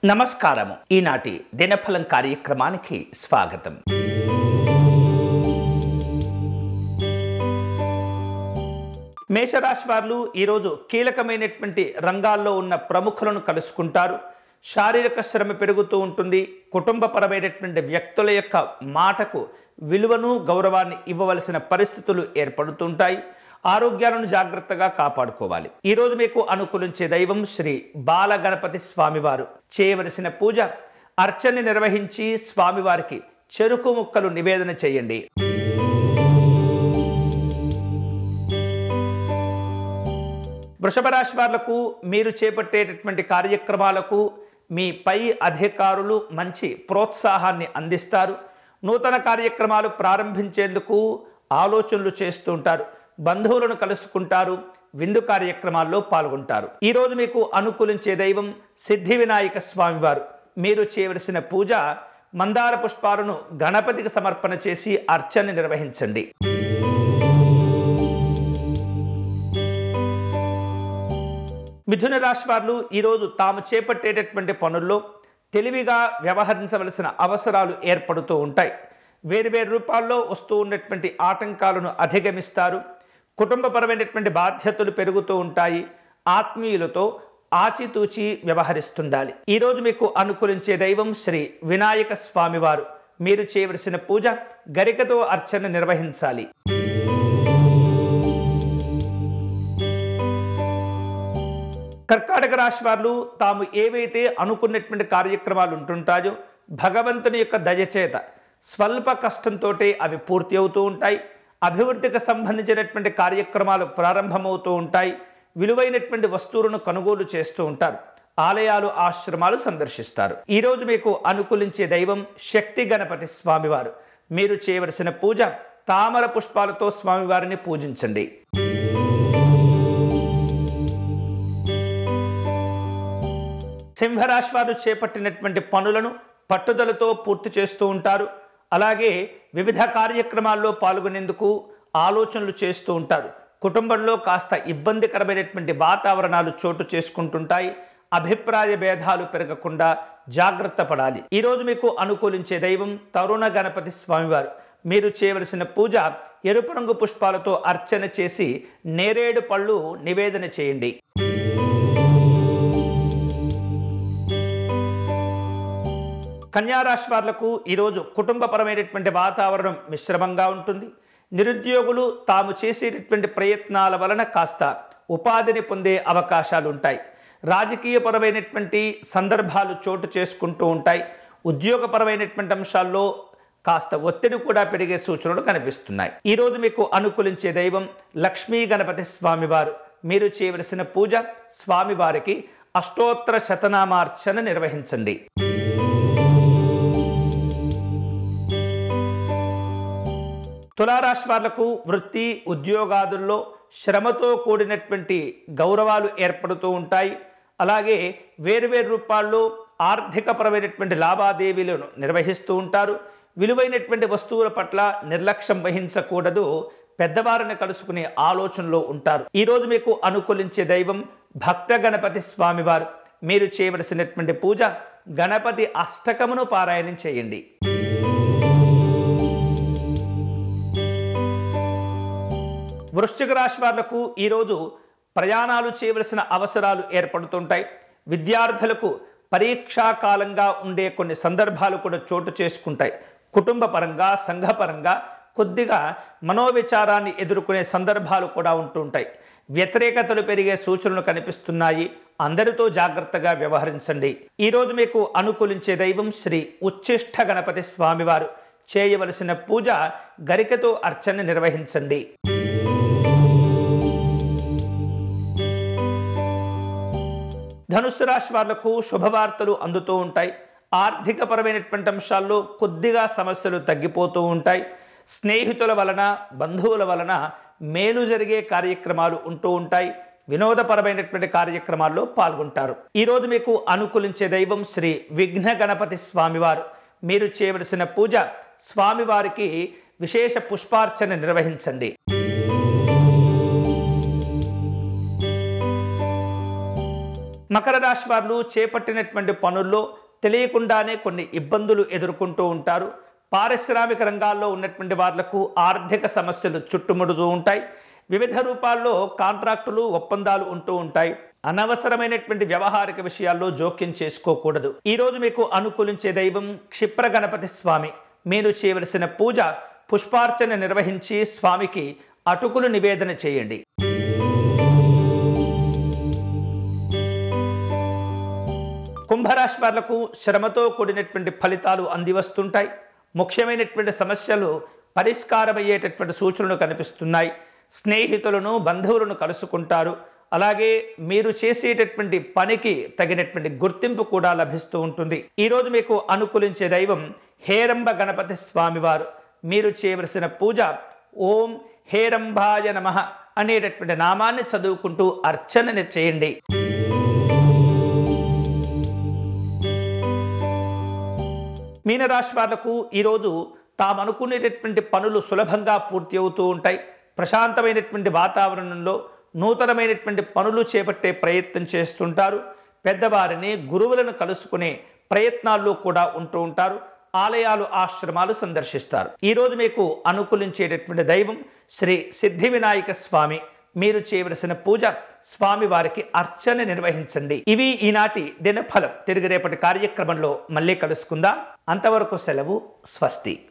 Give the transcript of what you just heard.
నమస్కారము ఈనాటి దినఫలం కార్యక్రమానికి స్వాగతం మేషరాశి వారు ఈరోజు కీలకమైనటువంటి రంగాల్లో ఉన్న ప్రముఖులను కలుసుకుంటారు శారీరక శ్రమ పెరుగుతూ ఉంటుంది కుటుంబపరమైనటువంటి వ్యక్తుల యొక్క మాటకు విలువను గౌరవాన్ని ఇవ్వవలసిన పరిస్థితులు ఏర్పడుతుంటాయి ఆరోగ్యాలను జాగ్రత్తగా కాపాడుకోవాలి ఈరోజు మీకు అనుకూలించే దైవం శ్రీ బాల గణపతి స్వామివారు చేయవలసిన పూజ అర్చన నిర్వహించి స్వామివారికి చెరుకు ముక్కలు నివేదన చేయండి వృషభ రాశి వాళ్లకు మీరు చేపట్టేటటువంటి కార్యక్రమాలకు మీ పై అధికారులు మంచి ప్రోత్సాహాన్ని అందిస్తారు నూతన కార్యక్రమాలు ప్రారంభించేందుకు ఆలోచనలు చేస్తూ ఉంటారు బంధువులను కలుసుకుంటారు విందు కార్యక్రమాల్లో పాల్గొంటారు ఈరోజు మీకు అనుకూలించే దైవం సిద్ధి వినాయక స్వామివారు మీరు చేయవలసిన పూజ మందార పుష్పాలను గణపతికి సమర్పణ చేసి అర్చన నిర్వహించండి మిథున రాశి వారు ఈరోజు తాము చేపట్టేటటువంటి పనుల్లో తెలివిగా వ్యవహరించవలసిన అవసరాలు ఏర్పడుతూ ఉంటాయి వేరువేరు రూపాల్లో వస్తూ ఉన్నటువంటి ఆటంకాలను అధిగమిస్తారు కుటుంబపరమైనటువంటి బాధ్యతలు పెరుగుతూ ఉంటాయి ఆత్మీయులతో ఆచితూచి వ్యవహరిస్తుండాలి ఈరోజు మీకు అనుకూలించే దైవం శ్రీ వినాయక స్వామివారు మీరు చేయవలసిన పూజ గరికతో అర్చన నిర్వహించాలి కర్కాటక రాశి వారు తాము ఏవైతే అనుకున్నటువంటి కార్యక్రమాలు ఉంటుంటాయో భగవంతుని యొక్క దయచేత స్వల్ప కష్టంతో అవి పూర్తి అవుతూ ఉంటాయి అభివృద్ధికి సంబంధించినటువంటి కార్యక్రమాలు ప్రారంభమవుతూ ఉంటాయి విలువైనటువంటి వస్తువులను కొనుగోలు చేస్తూ ఉంటారు ఆలయాలు ఆశ్రమాలు సందర్శిస్తారు ఈరోజు మీకు అనుకూలించే దైవం శక్తి గణపతి స్వామివారు మీరు చేయవలసిన పూజ తామర పుష్పాలతో స్వామివారిని పూజించండి సింహరాశి వారు చేపట్టినటువంటి పనులను పట్టుదలతో పూర్తి చేస్తూ ఉంటారు అలాగే వివిధ కార్యక్రమాల్లో పాల్గొనేందుకు ఆలోచనలు చేస్తూ ఉంటారు కుటుంబంలో కాస్త ఇబ్బందికరమైనటువంటి వాతావరణాలు చోటు చేసుకుంటుంటాయి అభిప్రాయ భేదాలు పెరగకుండా జాగ్రత్త పడాలి ఈరోజు మీకు అనుకూలించే దైవం తరుణ గణపతి స్వామివారు మీరు చేయవలసిన పూజ ఎరుపు రంగు పుష్పాలతో అర్చన చేసి నేరేడు పళ్ళు నివేదన చేయండి కన్యారాశి వాళ్లకు ఈరోజు కుటుంబపరమైనటువంటి వాతావరణం మిశ్రమంగా ఉంటుంది నిరుద్యోగులు తాము చేసేటటువంటి ప్రయత్నాల వలన కాస్త ఉపాధిని పొందే అవకాశాలు ఉంటాయి రాజకీయపరమైనటువంటి సందర్భాలు చోటు చేసుకుంటూ ఉంటాయి ఉద్యోగపరమైనటువంటి అంశాల్లో కాస్త ఒత్తిడి కూడా పెరిగే సూచనలు కనిపిస్తున్నాయి ఈరోజు మీకు అనుకూలించే దైవం లక్ష్మీ గణపతి స్వామివారు మీరు చేయవలసిన పూజ స్వామివారికి అష్టోత్తర శతనామార్చన నిర్వహించండి తులారాశి వాళ్లకు వృత్తి ఉద్యోగాదుల్లో శ్రమతో కూడినటువంటి గౌరవాలు ఏర్పడుతూ ఉంటాయి అలాగే వేరువేరు రూపాల్లో ఆర్థికపరమైనటువంటి లావాదేవీలను నిర్వహిస్తూ ఉంటారు విలువైనటువంటి వస్తువుల పట్ల నిర్లక్ష్యం వహించకూడదు పెద్దవారిని కలుసుకునే ఆలోచనలో ఉంటారు ఈరోజు మీకు అనుకూలించే దైవం భక్త గణపతి స్వామివారు మీరు చేయవలసినటువంటి పూజ గణపతి అష్టకమును పారాయణం చేయండి వృశ్చిక రాశి వాళ్లకు ఈరోజు ప్రయాణాలు చేయవలసిన అవసరాలు ఏర్పడుతుంటాయి విద్యార్థులకు పరీక్షా కాలంగా ఉండే కొన్ని సందర్భాలు కూడా చోటు చేసుకుంటాయి కుటుంబ పరంగా సంఘపరంగా కొద్దిగా మనోవిచారాన్ని ఎదుర్కొనే సందర్భాలు కూడా ఉంటుంటాయి వ్యతిరేకతలు పెరిగే సూచనలు కనిపిస్తున్నాయి అందరితో జాగ్రత్తగా వ్యవహరించండి ఈరోజు మీకు అనుకూలించే దైవం శ్రీ ఉచ్చిష్ట గణపతి స్వామివారు చేయవలసిన పూజ గరికతో అర్చన నిర్వహించండి ధనుస్సు రాశి వాళ్లకు శుభవార్తలు అందుతూ ఉంటాయి ఆర్థికపరమైనటువంటి అంశాల్లో కొద్దిగా సమస్యలు తగ్గిపోతూ ఉంటాయి స్నేహితుల వలన బంధువుల వలన మేలు జరిగే కార్యక్రమాలు ఉంటూ ఉంటాయి వినోదపరమైనటువంటి కార్యక్రమాల్లో పాల్గొంటారు ఈరోజు మీకు అనుకూలించే దైవం శ్రీ విఘ్న గణపతి స్వామివారు మీరు చేయవలసిన పూజ స్వామివారికి విశేష పుష్పార్చన నిర్వహించండి మకర రాశి వారు చేపట్టినటువంటి పనుల్లో తెలియకుండానే కొన్ని ఇబ్బందులు ఎదుర్కొంటూ ఉంటారు పారిశ్రామిక రంగాల్లో ఉన్నటువంటి వాళ్లకు ఆర్థిక సమస్యలు చుట్టుముడుతూ ఉంటాయి వివిధ రూపాల్లో కాంట్రాక్టులు ఒప్పందాలు ఉంటూ ఉంటాయి అనవసరమైనటువంటి వ్యవహారిక విషయాల్లో జోక్యం చేసుకోకూడదు ఈరోజు మీకు అనుకూలించే దైవం క్షిప్ర గణపతి స్వామి మీరు చేయవలసిన పూజ పుష్పార్చన నిర్వహించి స్వామికి అటుకులు నివేదన చేయండి కుంభరాశి వాళ్లకు శ్రమతో కూడినటువంటి ఫలితాలు అందివస్తుంటాయి ముఖ్యమైనటువంటి సమస్యలు పరిష్కారమయ్యేటటువంటి సూచనలు కనిపిస్తున్నాయి స్నేహితులను బంధువులను కలుసుకుంటారు అలాగే మీరు చేసేటటువంటి పనికి తగినటువంటి గుర్తింపు కూడా లభిస్తూ ఉంటుంది ఈరోజు మీకు అనుకూలించే దైవం హేరంబ గణపతి స్వామివారు మీరు చేయవలసిన పూజ ఓం హేరంబాయ నమ అనేటటువంటి నామాన్ని చదువుకుంటూ అర్చనని చేయండి మీనరాశి వాళ్లకు ఈరోజు తాము అనుకునేటటువంటి పనులు సులభంగా పూర్తి అవుతూ ఉంటాయి ప్రశాంతమైనటువంటి వాతావరణంలో నూతనమైనటువంటి పనులు చేపట్టే ప్రయత్నం చేస్తుంటారు పెద్దవారిని గురువులను కలుసుకునే ప్రయత్నాల్లో కూడా ఉంటూ ఉంటారు ఆలయాలు ఆశ్రమాలు సందర్శిస్తారు ఈరోజు మీకు అనుకూలించేటటువంటి దైవం శ్రీ సిద్ధి వినాయక స్వామి మీరు చేయవలసిన పూజ స్వామి వారికి అర్చన నిర్వహించండి ఇవి ఈనాటి దినఫలం తిరిగి రేపటి కార్యక్రమంలో మళ్ళీ కలుసుకుందాం అంతవరకు సెలవు స్వస్తి